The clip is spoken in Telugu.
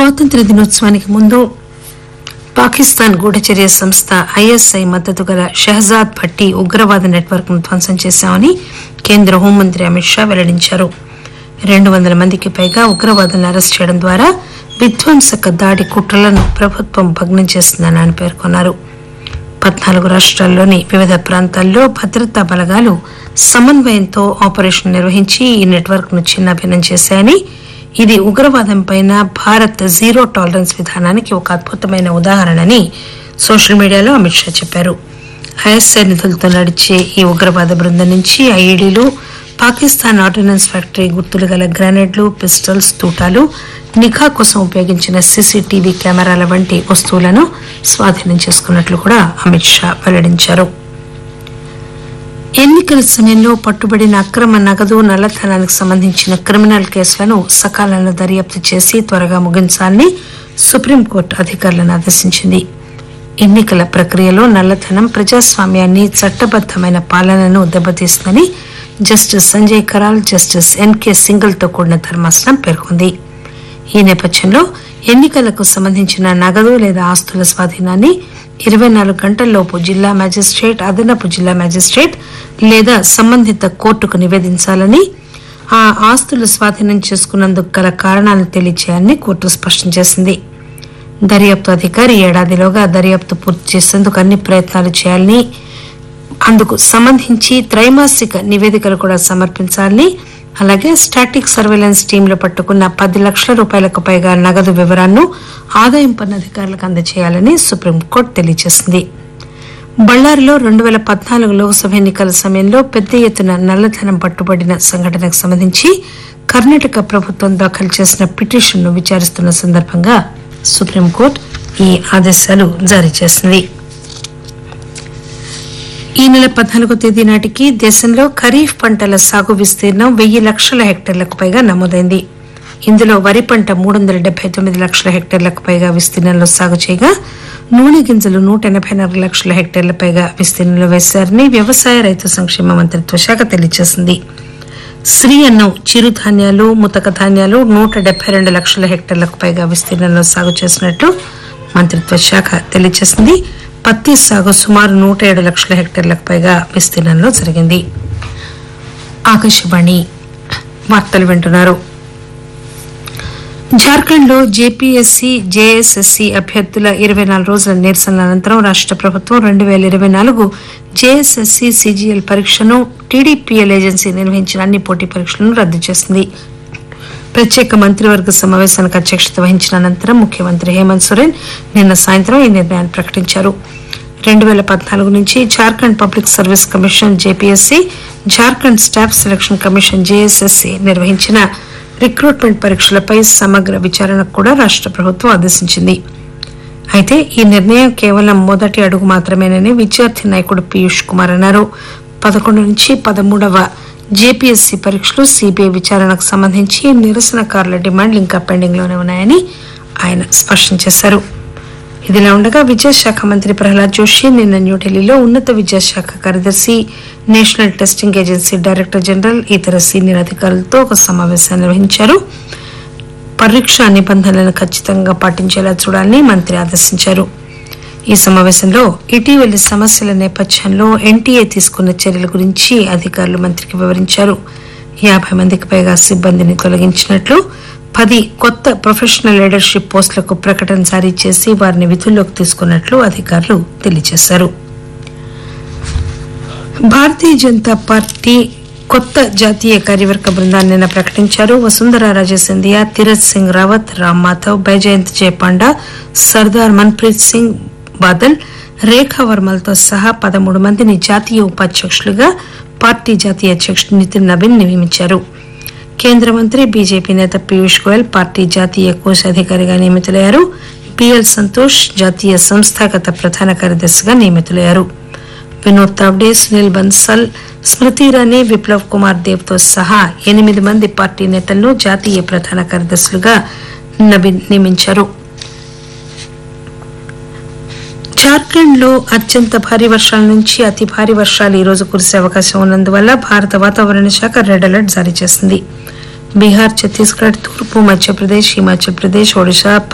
స్వాతంత్ర దినోత్సవానికి ముందు పాకిస్తాన్ గూఢచర్య సంస్థ ఐఎస్ఐ మద్దతు గల షెహజాద్ భట్టి ఉగ్రవాద నెట్వర్క్ ను ధ్వంసం చేశామని కేంద్ర హోంమంత్రి అమిత్ షా వెల్లడించారు రెండు వందల మందికి పైగా ఉగ్రవాదులను అరెస్ట్ చేయడం ద్వారా విధ్వంసక దాడి కుట్రలను ప్రభుత్వం భగ్నం చేస్తుందని ఆయన పేర్కొన్నారు పద్నాలుగు రాష్ట్రాల్లోని వివిధ ప్రాంతాల్లో భద్రతా బలగాలు సమన్వయంతో ఆపరేషన్ నిర్వహించి ఈ నెట్వర్క్ ను చిన్నాభిన్నం చేశాయని ఇది ఉగ్రవాదంపైన భారత్ జీరో టాలరెన్స్ విధానానికి ఒక అద్భుతమైన ఉదాహరణని సోషల్ మీడియాలో అమిత్ షా చెప్పారు ఐఎస్ఐ నిధులతో నడిచే ఈ ఉగ్రవాద బృందం నుంచి ఐఈడీలు పాకిస్తాన్ ఆర్డినెన్స్ ఫ్యాక్టరీ గుర్తులు గల గ్రానైడ్లు పిస్టల్స్ తూటాలు నిఘా కోసం ఉపయోగించిన సీసీటీవీ కెమెరాల వంటి వస్తువులను స్వాధీనం చేసుకున్నట్లు కూడా అమిత్ షా వెల్లడించారు ఎన్నికల సమయంలో పట్టుబడిన అక్రమ నగదు నల్లధనానికి సంబంధించిన క్రిమినల్ కేసులను సకాలంలో దర్యాప్తు చేసి త్వరగా ముగించాలని సుప్రీంకోర్టు అధికారులను ఆదేశించింది ఎన్నికల ప్రక్రియలో నల్లధనం ప్రజాస్వామ్యాన్ని చట్టబద్దమైన పాలనను దెబ్బతీస్తుందని justice Sanjay Karol justice NK Singhal తో కూడిన ధర్మాసనం పేర్కొంది ఈ నేపథ్యంలో ఎన్నికలకు సంబంధించిన నగదు లేదా ఆస్తుల స్వాధీనాన్ని ఇరవై నాలుగు గంటల్లోపు జిల్లా మేజిస్ట్రేట్ అదనపు జిల్లా మేజిస్ట్రేట్ లేదా సంబంధిత కోర్టుకు నివేదించాలని ఆ ఆస్తులు స్వాధీనం చేసుకున్నందుకు గల కారణాలను తెలియచేయాలని కోర్టు స్పష్టం చేసింది దర్యాప్తు అధికారి ఏడాదిలోగా దర్యాప్తు పూర్తి చేసేందుకు అన్ని ప్రయత్నాలు చేయాలని అందుకు సంబంధించి త్రైమాసిక నివేదికలు కూడా సమర్పించాలని అలాగే స్టాటిక్ సర్వేలెన్స్ టీంలు పట్టుకున్న పది లక్షల రూపాయలకు పైగా నగదు వివరాలను ఆదాయం పన్ను అధికారులకు అందజేయాలని సుప్రీంకోర్టు తెలియజేసింది బళ్లారిలో రెండు వేల పద్నాలుగు లోక్సభ ఎన్నికల సమయంలో పెద్ద ఎత్తున నల్లధనం పట్టుబడిన సంఘటనకు సంబంధించి కర్ణాటక ప్రభుత్వం దాఖలు చేసిన పిటిషన్ను విచారిస్తున్న సందర్భంగా సుప్రీంకోర్టు ఈ ఆదేశాలు జారీ చేసింది ఈ నెల పద్నాలుగో తేదీ నాటికి దేశంలో ఖరీఫ్ పంటల సాగు విస్తీర్ణం వెయ్యి లక్షల హెక్టార్లకు పైగా నమోదైంది ఇందులో వరి పంట మూడు వందల డెబ్బై తొమ్మిది లక్షల హెక్టార్లకు పైగా విస్తీర్ణంలో సాగు చేయగా నూనె గింజలు నూట ఎనభై నాలుగు లక్షల హెక్టార్ల పైగా విస్తీర్ణంలో వేశారని వ్యవసాయ రైతు సంక్షేమ మంత్రిత్వ శాఖ తెలియజేసింది శ్రీ అన్నం చిరుధాన్యాలు ముతక ధాన్యాలు నూట డెబ్బై రెండు లక్షల హెక్టార్లకు పైగా విస్తీర్ణంలో సాగు చేసినట్లు మంత్రిత్వ శాఖ తెలియజేసింది పత్తి సాగు సుమారు నూట ఏడు లక్షల హెక్టార్లకు పైగా విస్తీర్ణంలో జరిగింది ఆకాశవాణి వార్తలు వింటున్నారు జార్ఖండ్ లో జేపీఎస్సీ జేఎస్ఎస్సీ అభ్యర్థుల ఇరవై నాలుగు రోజుల నిరసనల అనంతరం రాష్ట ప్రభుత్వం రెండు వేల ఇరవై నాలుగు జేఎస్ఎస్సీ సీజీఎల్ పరీక్షను టీడీపీఎల్ ఏజెన్సీ నిర్వహించిన అన్ని పోటీ పరీక్షలను రద్దు చేసింది ప్రత్యేక మంత్రివర్గ సమావేశానికి అధ్యక్షత వహించిన అనంతరం ముఖ్యమంత్రి హేమంత్ సోరెన్ నిన్న సాయంత్రం ఈ నిర్ణయాన్ని ప్రకటించారు రెండు వేల పద్నాలుగు నుంచి Jharkhand public service commission JPSC Jharkhand staff selection commission JSSC నిర్వహించిన రిక్రూట్మెంట్ పరీక్షలపై సమగ్ర విచారణకు కూడా రాష్ట ప్రభుత్వం ఆదేశించింది అయితే ఈ నిర్ణయం కేవలం మొదటి అడుగు మాత్రమేనని విద్యార్థి నాయకుడు పీయూష్ కుమార్ అన్నారు పదకొండు నుంచి పదమూడవ జేపీఎస్సీ పరీక్షలు సిబిఐ విచారణకు సంబంధించి నిరసనకారుల డిమాండ్లు ఇంకా పెండింగ్ లోనే ఉన్నాయని ఆయన స్పష్టం చేశారు ఇదిలా ఉండగా విద్యాశాఖ మంత్రి ప్రహ్లాద్ జోషి నిన్న న్యూఢిల్లీలో ఉన్నత విద్యాశాఖ కార్యదర్శి national testing agency director general ఇతర సీనియర్ అధికారులతో ఒక సమావేశాన్ని నిర్వహించారు పరీక్ష నిబంధనలను ఖచ్చితంగా పాటించేలా చూడాలని మంత్రి ఆదేశించారు ఈ సమావేశంలో ఇటీవలి సమస్యల నేపథ్యంలో ఎన్టీఏ తీసుకున్న చర్యల గురించి అధికారులు మంత్రికి వివరించారు యాభై మందికి పైగా సిబ్బందిని తొలగించినట్లు పది కొత్త ప్రొఫెషనల్ లీడర్షిప్ పోస్టులకు ప్రకటన జారీ చేసి వారిని విధుల్లోకి తీసుకున్నట్లు అధికారులు తెలియజేశారు భారతీయ జనతా పార్టీ కొత్త జాతీయ కార్యవర్గ బృందాన్ని నిన్న ప్రకటించారు వసుంధర రాజే సింధియా తీరత్ సింగ్ రావత్ రామ్ మాధవ్ బైజయంత్ జయపాండా సర్దార్ మన్ప్రీత్ సింగ్ బాదల్ రేఖా వర్మలతో సహా పదమూడు మందిని జాతీయ ఉపాధ్యక్షులుగా పార్టీ జాతీయ అధ్యక్షుడు నితిన్ నబీన్ నియమించారు కేంద్ర మంత్రి బీజేపీ నేత పీయూష్ గోయల్ పార్టీ జాతీయ కోశాధికారిగా నియమితులయ్యారు పిఎల్ సంతోష్ జాతీయ సంస్థాగత ప్రధాన కార్యదర్శిగా నియమితులయ్యారు వినోద్ తావ్డే సునీల్ బన్సల్ స్మృతి ఇరానీ విప్లవ్ కుమార్ దేవ్ తో సహా ఎనిమిది మంది పార్టీ నేతలను జాతీయ ప్రధాన కార్యదర్శులుగా నబీన్ నియమించారు జార్ఖండ్ లో అత్యంత భారీ వర్షాల నుంచి అతి భారీ వర్షాలు ఈ రోజు కురిసే అవకాశం ఉన్నందువల్ల భారత వాతావరణ శాఖ రెడ్ అలర్ట్ జారీ చేసింది బీహార్ ఛత్తీస్గఢ్ తూర్పు మధ్యప్రదేశ్ హిమాచల్ ప్రదేశ్ ఒడిశా